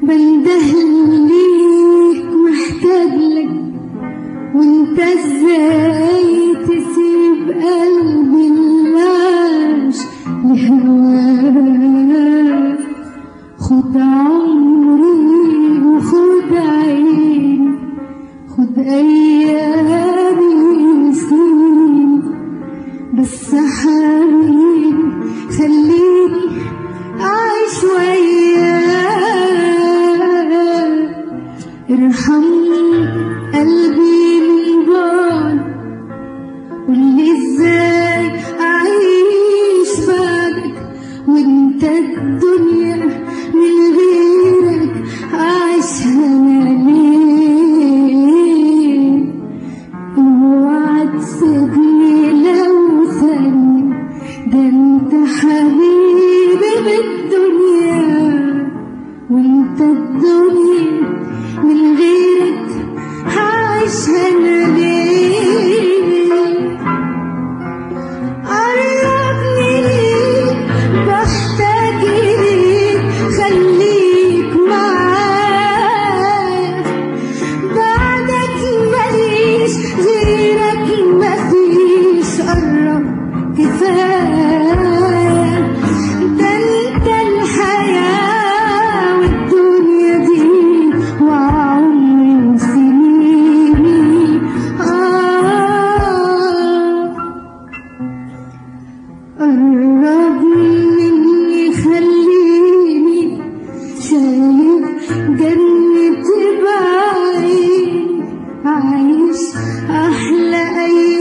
بنده ليك محتاج لك وانت ازاي تسيب قلبي اللاش لهواك خد عمري وخد عيني خد ايامي وسنيني بس حبيبي خليني أعيش وياك ارحم قلبي من بعد قولي ازاي أعيش بعدك وانت الدنيا من غيرك عايشها أنا ليه اوعى تسيبني لو ثانية ده انت حبيبي بالدنيا وانت الدنيا من غيرك عايش انا ليه قربني ليك بحتاج ليك خليك معايا بعدك ماليش غيرك مفيش قرب كفاية ده انت الحياة والدنيا دي وعمري وسنيني آه قرب مني خليني شايف جنة بعيد عايش أحلى أيام